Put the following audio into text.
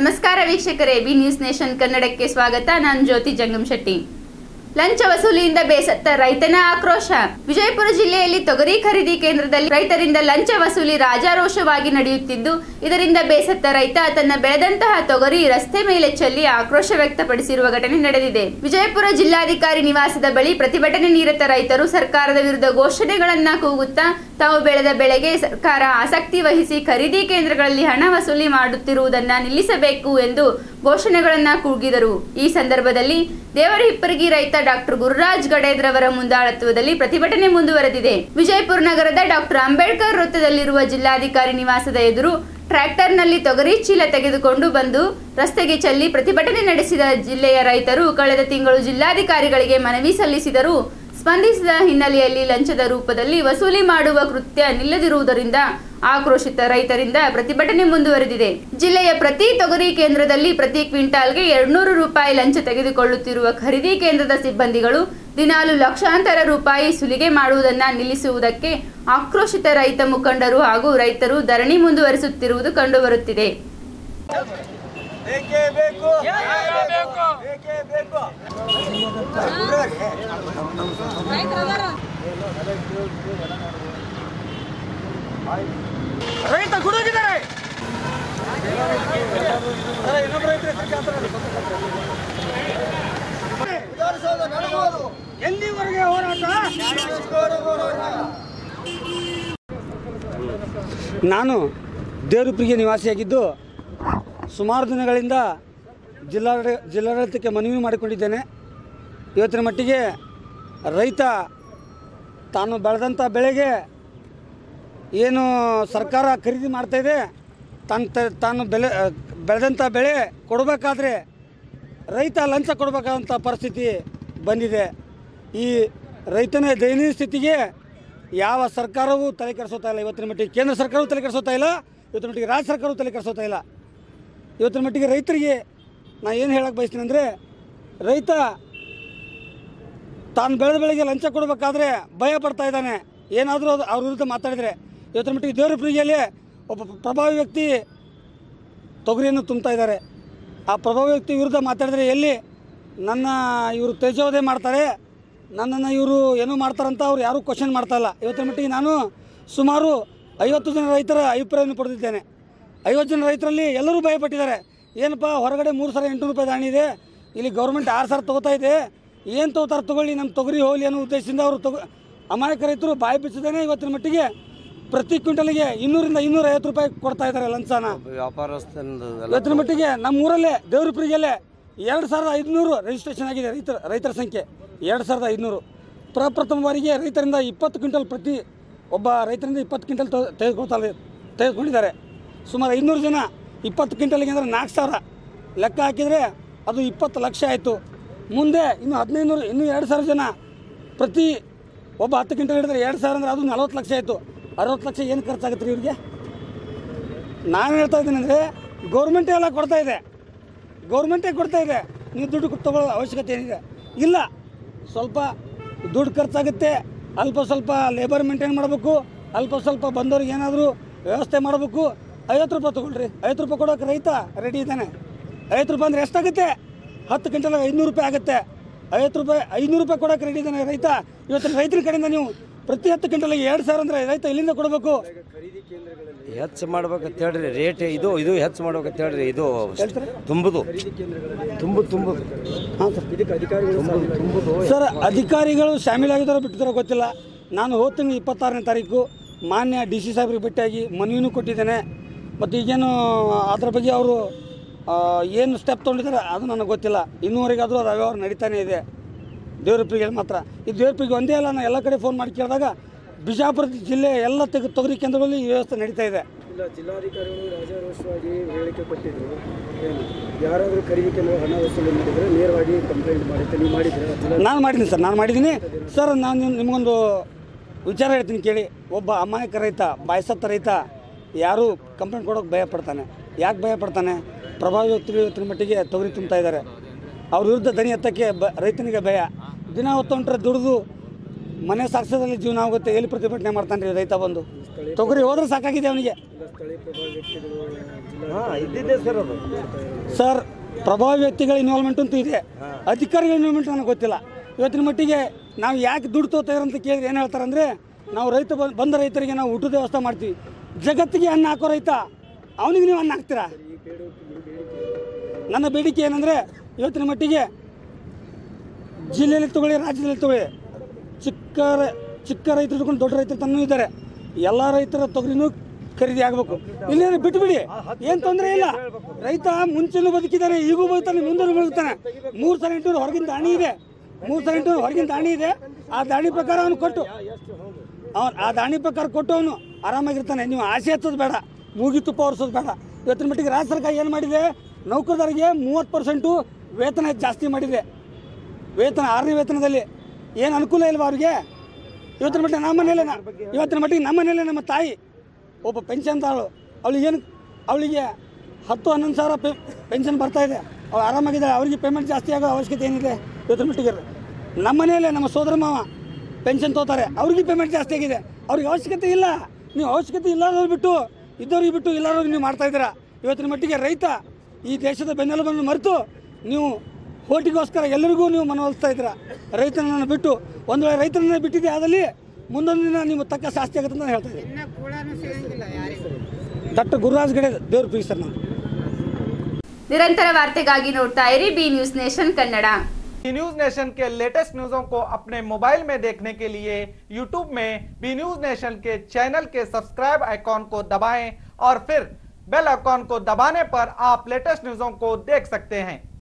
ನಮಸ್ಕಾರ ವೀಕ್ಷಕರೇ B news nation ಕನ್ನಡಕ್ಕೆ ಸ್ವಾಗತ ನಾನು ಜ್ಯೋತಿ ಜಂಗಮ್ ಶೆಟ್ಟಿ ಲಂಚ ವಸೂಲಿಯಿಂದ ಬೇಸತ್ತ ರೈತನ ಆಕ್ರೋಶ ವಿಜಯಪುರ ಜಿಲ್ಲೆಯಲ್ಲಿ ತೊಗರಿ ಖರೀದಿ ಕೇಂದ್ರದಲ್ಲಿ ರೈತರಿಂದ ಲಂಚ ವಸೂಲಿ ರಾಜಾರೋಷವಾಗಿ ನಡೆಯುತ್ತಿದ್ದು ಇದರಿಂದ ಬೇಸತ್ತ ರೈತ ತನ್ನ ಬೆಳೆದಂತಹ ತೊಗರಿ ರಸ್ತೆ ಮೇಲೆ ಚೆಲ್ಲಿ ಆಕ್ರೋಶ ವ್ಯಕ್ತಪಡಿಸಿರುವ ಘಟನೆ ನಡೆದಿದೆ ವಿಜಯಪುರ ಜಿಲ್ಲಾಧಿಕಾರಿ ನಿವಾಸದ ಬಳಿ ಪ್ರತಿಭಟನೆ ನಿರತ ರೈತರು ಸರ್ಕಾರದ ವಿರುದ್ಧ ಘೋಷಣೆಗಳನ್ನ ಕೂಗುತ್ತಾ ತಾವು ಬೆಳೆದ ಬೆಳೆಗೆ ಸರ್ಕಾರ ಆಸಕ್ತಿ ವಹಿಸಿ ಖರೀದಿ ಕೇಂದ್ರಗಳಲ್ಲಿ ಹಣ ವಸೂಲಿ ಮಾಡುತ್ತಿರುವುದನ್ನ ನಿಲ್ಲಿಸಬೇಕು ಎಂದು ಘೋಷಣೆಗಳನ್ನ ಕೂಗಿದರು ಈ ಸಂದರ್ಭದಲ್ಲಿ ದೇವರ ಹಿಪ್ಪರಗಿ ರೈತ ಡಾಕ್ಟರ್ ಗುರುರಾಜ್ ಗಡೇದ್ರವರ ಮುಂದಾಳತ್ವದಲ್ಲಿ ಪ್ರತಿಭಟನೆ ಮುಂದುವರೆದಿದೆ ವಿಜಯಪುರ ನಗರದ ಡಾಕ್ಟರ್ ಅಂಬೇಡ್ಕರ್ ವೃತ್ತದಲ್ಲಿರುವ ಜಿಲ್ಲಾಧಿಕಾರಿ ನಿವಾಸದ ಎದುರು ಟ್ರ್ಯಾಕ್ಟರ್ನಲ್ಲಿ ತೊಗರಿ ಚೀಲ ತೆಗೆದುಕೊಂಡು ಬಂದು ರಸ್ತೆಗೆ ಚೆಲ್ಲಿ ಪ್ರತಿಭಟನೆ ನಡೆಸಿದ ಜಿಲ್ಲೆಯ ರೈತರು ಕಳೆದ ತಿಂಗಳು ಜಿಲ್ಲಾಧಿಕಾರಿಗಳಿಗೆ ಮನವಿ ಸಲ್ಲಿಸಿದರು ಸ್ಪಂದಿಸಿದ ಹಿನ್ನೆಲೆಯಲ್ಲಿ ಲಂಚದ ರೂಪದಲ್ಲಿ ವಸೂಲಿ ಮಾಡುವ ಕೃತ್ಯ ನಿಲ್ಲದಿರುವುದರಿಂದ ಆಕ್ರೋಶಿತ ರೈತರಿಂದ ಪ್ರತಿಭಟನೆ ಮುಂದುವರೆದಿದೆ ಜಿಲ್ಲೆಯ ಪ್ರತಿ ತೊಗರಿ ಕೇಂದ್ರದಲ್ಲಿ ಪ್ರತಿ ಕ್ವಿಂಟಾಲ್ಗೆ ಎರಡ್ನೂರು ರೂಪಾಯಿ ಲಂಚ ತೆಗೆದುಕೊಳ್ಳುತ್ತಿರುವ ಖರೀದಿ ಕೇಂದ್ರದ ಸಿಬ್ಬಂದಿಗಳು ದಿನಾಲು ಲಕ್ಷಾಂತರ ರೂಪಾಯಿ ಸುಲಿಗೆ ಮಾಡುವುದನ್ನ ನಿಲ್ಲಿಸುವುದಕ್ಕೆ ಆಕ್ರೋಶಿತ ರೈತ ಮುಖಂಡರು ಹಾಗೂ ರೈತರು ಧರಣಿ ಮುಂದುವರಿಸುತ್ತಿರುವುದು ಕಂಡುಬರುತ್ತಿದೆ ಬೇಕೇ ಬೇಕು ಬೇಕೇ ಬೇಕು ರೈತ ಗುಡುಗಿದ್ದಾರೆ ಎಲ್ಲಿವರೆಗೆ ಹೋರಾಟ ನಾನು ದೇವರುಪ್ರಿಗೆ ನಿವಾಸಿಯಾಗಿದ್ದು ಸುಮಾರು ದಿನಗಳಿಂದ ಜಿಲ್ಲಾಡ ಜಿಲ್ಲಾಡಳಿತಕ್ಕೆ ಮನವಿ ಮಾಡಿಕೊಂಡಿದ್ದೇನೆ ಇವತ್ತಿನ ಮಟ್ಟಿಗೆ ರೈತ ತಾನು ಬೆಳೆದಂಥ ಬೆಳೆಗೆ ಏನು ಸರ್ಕಾರ ಖರೀದಿ ಮಾಡ್ತಾಯಿದೆ ತಾನು ತ- ತಾನು ಬೆಲೆ ಬೆಳೆದಂಥ ಬೆಳೆ ಕೊಡಬೇಕಾದ್ರೆ ರೈತ ಲಂಚ ಕೊಡಬೇಕಾದಂಥ ಪರಿಸ್ಥಿತಿ ಬಂದಿದೆ ಈ ರೈತನ ದಯನೀಯ ಸ್ಥಿತಿಗೆ ಯಾವ ಸರ್ಕಾರವೂ ತಲೆ ಕೆಡಿಸೋತಾ ಇಲ್ಲ ಇವತ್ತಿನ ಮಟ್ಟಿಗೆ ಕೇಂದ್ರ ಸರ್ಕಾರವೂ ತಲೆ ಕೆಡಿಸೋತಾ ಇಲ್ಲ ಇವತ್ತಿನ ಮಟ್ಟಿಗೆ ರಾಜ್ಯ ಸರ್ಕಾರವೂ ತಲೆ ಕೆಡಿಸೋತಾ ಇಲ್ಲ ಇವತ್ತಿನ ಮಟ್ಟಿಗೆ ರೈತರಿಗೆ ನಾ ಏನು ಹೇಳಕ್ಕೆ ಬಯಸ್ತೀನಿ ಅಂದರೆ ರೈತ ತಾನು ಬೆಳೆದ ಬೆಳೆಗೆ ಲಂಚ ಕೊಡಬೇಕಾದ್ರೆ ಭಯ ಪಡ್ತಾ ಇದ್ದಾನೆ ಏನಾದರೂ ಅದು ಅವ್ರ ವಿರುದ್ಧ ಮಾತಾಡಿದರೆ ಇವತ್ತಿನ ಮಟ್ಟಿಗೆ ದೇವರ ಪ್ರೀತಿಯಲ್ಲಿ ಒಬ್ಬ ಪ್ರಭಾವಿ ವ್ಯಕ್ತಿ ತೊಗರಿಯನ್ನು ತುಂಬ್ತಾ ಇದ್ದಾರೆ ಆ ಪ್ರಭಾವಿ ವ್ಯಕ್ತಿ ವಿರುದ್ಧ ಮಾತಾಡಿದರೆ ಎಲ್ಲಿ ನನ್ನ ಇವರು ತೇಜೋವಧೆ ಮಾಡ್ತಾರೆ ನನ್ನನ್ನು ಇವರು ಏನೋ ಮಾಡ್ತಾರಂತ ಅವ್ರು ಯಾರೂ ಕ್ವಶನ್ ಮಾಡ್ತಾ ಇಲ್ಲ ಇವತ್ತಿನ ಮಟ್ಟಿಗೆ ನಾನು ಸುಮಾರು ಐವತ್ತು ಜನ ರೈತರ ಅಭಿಪ್ರಾಯವನ್ನು ಪಡೆದಿದ್ದೇನೆ ಐವತ್ತು ಜನ ರೈತರಲ್ಲಿ ಎಲ್ಲರೂ ಭಯಪಟ್ಟಿದ್ದಾರೆ ಏನಪ್ಪ ಹೊರಗಡೆ ಮೂರು ಸಾವಿರ ಎಂಟುನೂರು ರೂಪಾಯಿ ದಾಣಿ ಇದೆ ಇಲ್ಲಿ ಗೌರ್ಮೆಂಟ್ ಆರು ಸಾವಿರ ತೊಗೋತಾ ಇದೆ ಏನು ತೊಗೋತಾರೆ ತೊಗೊಳ್ಳಿ ನಮ್ಮ ತೊಗರಿ ಹೋಗಲಿ ಅನ್ನೋ ಉದ್ದೇಶದಿಂದ ಅವರು ತಗೋ ಅಮಾಯಕ ರೈತರು ಬಾಯಿ ಬಿಚ್ಚಿದ್ದೇನೆ ಇವತ್ತಿನ ಮಟ್ಟಿಗೆ ಪ್ರತಿ ಕ್ವಿಂಟಲ್ಗೆ ಇನ್ನೂರಿಂದ ಇನ್ನೂರ ಐವತ್ತು ರೂಪಾಯಿ ಕೊಡ್ತಾ ಇದ್ದಾರೆ ಲಂಚನ ವ್ಯಾಪಾರಸ್ಥನಿಂದ ಇವತ್ತಿನ ಮಟ್ಟಿಗೆ ನಮ್ಮ ಊರಲ್ಲೇ ದೇವರಪುರಿಗೆಲ್ಲೇ ಎರಡು ಸಾವಿರದ ಐದುನೂರು ರಿಜಿಸ್ಟ್ರೇಷನ್ ಆಗಿದೆ ರೈತರ ರೈತರ ಸಂಖ್ಯೆ ಎರಡು ಸಾವಿರದ ಐದುನೂರು ಪ್ರಪ್ರಥಮ ಬಾರಿಗೆ ರೈತರಿಂದ ಇಪ್ಪತ್ತು ಕ್ವಿಂಟಲ್ ಪ್ರತಿ ಒಬ್ಬ ರೈತರಿಂದ ಇಪ್ಪತ್ತು ಕ್ವಿಂಟಲ್ ತೆಗೆದುಕೊಳ್ತಾರೆ ತೆಗೆದುಕೊಂಡಿದ್ದಾರೆ ಸುಮಾರು ಐನೂರು ಜನ ಇಪ್ಪತ್ತು ಕ್ವಿಂಟಲ್ಗೆ ಅಂದರೆ ನಾಲ್ಕು ಸಾವಿರ ಲೆಕ್ಕ ಹಾಕಿದರೆ ಅದು ಇಪ್ಪತ್ತು ಲಕ್ಷ ಆಯಿತು ಮುಂದೆ ಇನ್ನು ಹದಿನೈದು ನೂರು ಇನ್ನೂ ಎರಡು ಸಾವಿರ ಜನ ಪ್ರತಿ ಒಬ್ಬ ಹತ್ತು ಕ್ವಿಂಟಲ್ ಹಿಡಿದ್ರೆ ಎರಡು ಸಾವಿರ ಅಂದರೆ ಅದು ನಲ್ವತ್ತು ಲಕ್ಷ ಆಯಿತು ಅರವತ್ತು ಲಕ್ಷ ಏನು ಖರ್ಚಾಗುತ್ತೆ ರೀ ಇವ್ರಿಗೆ ನಾನು ಹೇಳ್ತಾ ಇದ್ದೀನಿ ಅಂದರೆ ಗೌರ್ಮೆಂಟೇ ಎಲ್ಲ ಕೊಡ್ತಾ ಇದೆ ಗೌರ್ಮೆಂಟೇ ಕೊಡ್ತಾ ಇದೆ ನೀವು ದುಡ್ಡು ಕೊಟ್ಟು ತಗೊಳ್ಳೋ ಅವಶ್ಯಕತೆ ಏನಿದೆ ಇಲ್ಲ ಸ್ವಲ್ಪ ದುಡ್ಡು ಖರ್ಚಾಗುತ್ತೆ ಅಲ್ಪ ಸ್ವಲ್ಪ ಲೇಬರ್ ಮೇಂಟೈನ್ ಮಾಡಬೇಕು ಅಲ್ಪ ಸ್ವಲ್ಪ ಬಂದವ್ರಿಗೆ ಏನಾದರೂ ವ್ಯವಸ್ಥೆ ಮಾಡಬೇಕು ಐವತ್ತು ರೂಪಾಯಿ ತೊಗೊಳ್ರಿ ಐವತ್ತು ರೂಪಾಯಿ ಕೊಡೋಕೆ ರೈತ ರೆಡಿ ಇದ್ದಾನೆ ಐವತ್ತು ರೂಪಾಯಿ ಅಂದರೆ ಎಷ್ಟಾಗುತ್ತೆ ಹತ್ತು ಕ್ವಿಂಟಲ್ ಐನೂರು ರೂಪಾಯಿ ಆಗುತ್ತೆ ಐವತ್ತು ರೂಪಾಯಿ ಐನೂರು ರೂಪಾಯಿ ಕೊಡೋಕೆ ರೆಡಿ ಇದ್ದಾನೆ ರೈತ ಇವತ್ತಿನ ರೈತರ ಕಡೆಯಿಂದ ನೀವು ಪ್ರತಿ ಹತ್ತು ಕ್ವಿಂಟಲ್ಗೆ ಎರಡು ಸಾವಿರ ಅಂದರೆ ರೈತ ಇಲ್ಲಿಂದ ಕೊಡಬೇಕು ಹೆಚ್ಚು ಮಾಡ್ಬೇಕಂತ ಹೇಳ್ರಿ ರೇಟ್ ಇದು ಇದು ಹೆಚ್ಚು ಮಾಡ್ಬೇಕಂತ ಹೇಳ್ರಿ ಇದು ತುಂಬುದು ತುಂಬು ತುಂಬುದು ಹಾಂ ಸರ್ ತುಂಬುದು ತುಂಬುದು ಸರ್ ಅಧಿಕಾರಿಗಳು ಶಾಮೀಲಾಗಿದ್ದಾರೋ ಬಿಟ್ಟಿದ್ದಾರೋ ಗೊತ್ತಿಲ್ಲ ನಾನು ಹೋದ ತಿಂಗಳು ಇಪ್ಪತ್ತಾರನೇ ತಾರೀಕು ಮಾನ್ಯ ಡಿ ಸಿ ಸಾಹೇಬ್ರಿಗೆ ಭೇಟಿಯಾಗಿ ಮನವಿನೂ ಕೊಟ್ಟಿದ್ದೇನೆ ಮತ್ತು ಈಗೇನು ಅದ್ರ ಬಗ್ಗೆ ಅವರು ಏನು ಸ್ಟೆಪ್ ತೊಗೊಂಡಿದ್ದಾರೆ ಅದು ನನಗೆ ಗೊತ್ತಿಲ್ಲ ಇನ್ನೂವರೆಗಾದರೂ ಅದು ಅವ್ಯವಹಾರ ನಡೀತಾನೆ ಇದೆ ದೇವ್ರಪ್ಪಿಗೆ ಮಾತ್ರ ಈ ದೇವ್ರಪ್ಪಿಗೆ ಒಂದೇ ಅಲ್ಲ ನಾನು ಎಲ್ಲ ಕಡೆ ಫೋನ್ ಮಾಡಿ ಕೇಳಿದಾಗ ಬಿಜಾಪುರ ಜಿಲ್ಲೆ ಎಲ್ಲ ತೆಗೆ ತೊಗರಿ ಕೇಂದ್ರಗಳಲ್ಲಿ ಈ ವ್ಯವಸ್ಥೆ ನಡೀತಾ ಇದೆ ಇಲ್ಲ ಜಿಲ್ಲಾಧಿಕಾರಿಗಳು ರಾಜಾರೋಷವಾಗಿ ಹೇಳಿಕೆ ಕೊಟ್ಟಿದ್ರು ಏನು ಯಾರಾದರೂ ಖರೀದಿ ಕೇಂದ್ರ ಹಣ ವಸೂಲಿ ಮಾಡಿದರೆ ನೇರವಾಗಿ ಕಂಪ್ಲೇಂಟ್ ಮಾಡಿದ್ದೆ ನೀವು ಮಾಡಿದ್ರೆ ಜಿಲ್ಲಾ ನಾನು ಮಾಡಿದ್ದೀನಿ ಸರ್ ನಾನು ಮಾಡಿದ್ದೀನಿ ಸರ್ ನಾನು ನಿಮ್- ನಿಮಗೊಂದು ವಿಚಾರ ಹೇಳ್ತೀನಿ ಕೇಳಿ ಒಬ್ಬ ಅಮಾಯಕ ರೈತ ಬಾಯ್ಸತ್ತ ರೈತ ಯಾರೂ ಕಂಪ್ಲೇಂಟ್ ಕೊಡೋಕೆ ಭಯ ಪಡ್ತಾನೆ ಯಾಕೆ ಭಯ ಪಡ್ತಾನೆ ಪ್ರಭಾವಿ ವ್ಯಕ್ತಿಗಳು ಇವತ್ತಿನ ಮಟ್ಟಿಗೆ ತೊಗರಿ ತುಂಬ್ತಾ ಇದ್ದಾರೆ ಅವ್ರ ವಿರುದ್ಧ ದನಿ ಎತ್ತಕ್ಕೆ ಬ ರೈತನಿಗೆ ಭಯ ದಿನ ಹೊತ್ತೊಂಟ್ರೆ ದುಡಿದು ಮನೆ ಸಾಕ್ಸೋದ್ರಲ್ಲಿ ಜೀವನ ಆಗುತ್ತೆ ಎಲ್ಲಿ ಪ್ರತಿಭಟನೆ ಮಾಡ್ತಾನೆ ರೀ ರೈತ ಬಂದು ತೊಗರಿ ಹೋದ್ರೆ ಸಾಕಾಗಿದೆ ಅವನಿಗೆ ಇಲ್ಲ ಸ್ಥಳೀಯ ಪ್ರಭಾವ ವ್ಯಕ್ತಿಗಳು ಜಿಲ್ಲಾ ಹಾಂ ಇದ್ದಿದ್ದೆ ಸರ್ ಅದು ಸರ್ ಪ್ರಭಾವಿ ವ್ಯಕ್ತಿಗಳ ಇನ್ವಾಲ್ವ್ಮೆಂಟ್ ಅಂತೂ ಇದೆ ಅಧಿಕಾರಿಗಳ ಇನ್ವಾಲ್ವ್ಮೆಂಟ್ ನನಗೆ ಗೊತ್ತಿಲ್ಲ ಇವತ್ತಿನ ಮಟ್ಟಿಗೆ ನಾವು ಯಾಕೆ ದುಡ್ಡು ತೋತಾರ ಅಂತ ಕೇಳಿದ್ರೆ ಏನು ಹೇಳ್ತಾರೆ ಅಂದರೆ ನಾವು ರೈತ ಬಂದ್- ಬಂದ ರೈತರಿಗೆ ನಾವು ಊಟದ ವ್ಯವಸ್ಥೆ ಮಾಡ್ತೀವಿ ಜಗತ್ತಿಗೆ ಅನ್ನ ಹಾಕೋ ರೈತ ಅವನಿಗೆ ನೀವು ಅನ್ನ ಹಾಕ್ತೀರಾ ನನ್ನ ಬೇಡಿಕೆ ಏನಂದರೆ ಇವತ್ತಿನ ಮಟ್ಟಿಗೆ ಜಿಲ್ಲೆಯಲ್ಲಿ ತಗೊಳ್ಳಿ ರಾಜ್ಯದಲ್ಲಿ ತಗೊಳ್ಳಿ ಚಿಕ್ಕ ರ- ಚಿಕ್ಕ ರೈತರು ತಗೊಂಡು ದೊಡ್ಡ ರೈತರು ತನ್ನೂ ಇದ್ದಾರೆ ಎಲ್ಲ ರೈತರ ತೊಗರಿನೂ ಖರೀದಿ ಆಗಬೇಕು ಇಲ್ಲೇನು ಬಿಟ್ಬಿಡಿ ಏನು ತೊಂದರೆ ಇಲ್ಲ ರೈತ ಮುಂಚೆನೂ ಬದುಕಿದ್ದಾನೆ ಈಗೂ ಬದುಕ್ತಾನೆ ಮುಂದೆ ಬದುಕ್ತಾನೆ ಮೂರು ಸಾವಿರ ಎಂಟುನೂರು ಹೊರಗಿನ ದಾಣಿ ಇದೆ ಮೂರು ಸಾವಿರ ಎಂಟುನೂರು ಹೊರಗಿನ ದಾಣಿ ಇದೆ ಆ ದಾಣಿ ಪ್ರಕಾರ ಅವನು ಕೊಟ್ಟು ಅವನು ಆ ದಾಣಿ ಪ್ರಕಾರ ಕೊಟ್ಟು ಅವನು ಆರಾಮಾಗಿರ್ತಾನೆ ನೀವು ಆಸೆ ಹಚ್ಚೋದು ಬೇಡ ಮೂಗಿ ತುಪ್ಪ ಒರೆಸೋದು ಬೇಡ ಇವತ್ತಿನ ಮಟ್ಟಿಗೆ ರಾಜ್ಯ ಸರ್ಕಾರ ಏನು ಮಾಡಿದೆ ನೌಕರರಿಗೆ ಮೂವತ್ತು ಪರ್ಸೆಂಟು ವೇತನ ಜಾಸ್ತಿ ಮಾಡಿದೆ ವೇತನ ಆರನೇ ವೇತನದಲ್ಲಿ ಏನು ಅನುಕೂಲ ಇಲ್ವಾ ಅವ್ರಿಗೆ ಇವತ್ತಿನ ಮಟ್ಟಿಗೆ ನಮ್ಮ ಮನೇಲೆ ನಾ- ಇವತ್ತಿನ ಮಟ್ಟಿಗೆ ನಮ್ಮ ಮನೇಲೆ ನಮ್ಮ ತಾಯಿ ಒಬ್ಬ ಪೆನ್ಷನ್ ತಾಳು ಅವಳಿಗೆ ಏನು ಅವಳಿಗೆ ಹತ್ತು ಹನ್ನೊಂದು ಸಾವಿರ ಪೆ ಪೆನ್ಷನ್ ಬರ್ತಾ ಇದೆ ಅವಳು ಆರಾಮಾಗಿದ್ದಾಳೆ ಅವರಿಗೆ ಪೇಮೆಂಟ್ ಜಾಸ್ತಿ ಆಗೋ ಅವಶ್ಯಕತೆ ಏನಿದೆ ಇವತ್ತಿನ ಮಟ್ಟಿಗೆ ನಮ್ಮ ಮನೆಯಲ್ಲೇ ನಮ್ಮ ಸೋದರ ಮಾವ ಪೆನ್ಷನ್ ತೋತಾರೆ ಅವ್ರಿಗೆ ಪೇಮೆಂಟ್ ಜಾಸ್ತಿ ಆಗಿದೆ ಅವ್ರಿಗೆ ಅವಶ್ಯಕತೆ ಇಲ್ಲ ನೀವು ಅವಶ್ಯಕತೆ ಇಲ್ಲದವ್ರು ಬಿಟ್ಟು ಇದ್ದವ್ರಿಗೆ ಬಿಟ್ಟು ಇಲ್ಲದವ್ರಿಗೆ ನೀವು ಮಾಡ್ತಾ ಇದ್ದೀರಾ ಇವತ್ತಿನ ಮಟ್ಟಿಗೆ ರೈತ ಈ ದೇಶದ ಬೆನ್ನೆಲುಬನ್ನು ಮರೆತು ನೀವು ಹೋಟಿಗೋಸ್ಕರ ಎಲ್ಲರಿಗೂ ನೀವು ಮನವೊಲಿಸ್ತಾ ಇದ್ದೀರಾ ರೈತನನ್ನು ಬಿಟ್ಟು ಒಂದು ವೇಳೆ ರೈತನನ್ನ ಬಿಟ್ಟಿದೆ ಆದಲ್ಲಿ ಮುಂದೊಂದು ದಿನ ನೀವು ತಕ್ಕ ಶಾಸ್ತಿ ಆಗುತ್ತೆ ಅಂತ ನಾನು ಹೇಳ್ತಾ ಇದ್ದೀನಿ ಡಾಕ್ಟರ್ ಗುರುರಾಜ್ ಗಡೆ ದೇವ್ರ ಪ್ರೀತಿ ಸರ್ ನಾನು ನಿರಂತರ ವಾರ್ತೆಗಾಗಿ ನೋಡ್ತಾ ಇರಿ B news nation Kannada news nation के लेटेस्ट न्यूजों को अपने मोबाइल में देखने के लिए यूट्यूब में बी न्यूज नेशन के चैनल के सब्सक्राइब आइकॉन को दबाएं और फिर बेल आइकॉन को दबाने पर आप लेटेस्ट न्यूजों को देख सकते हैं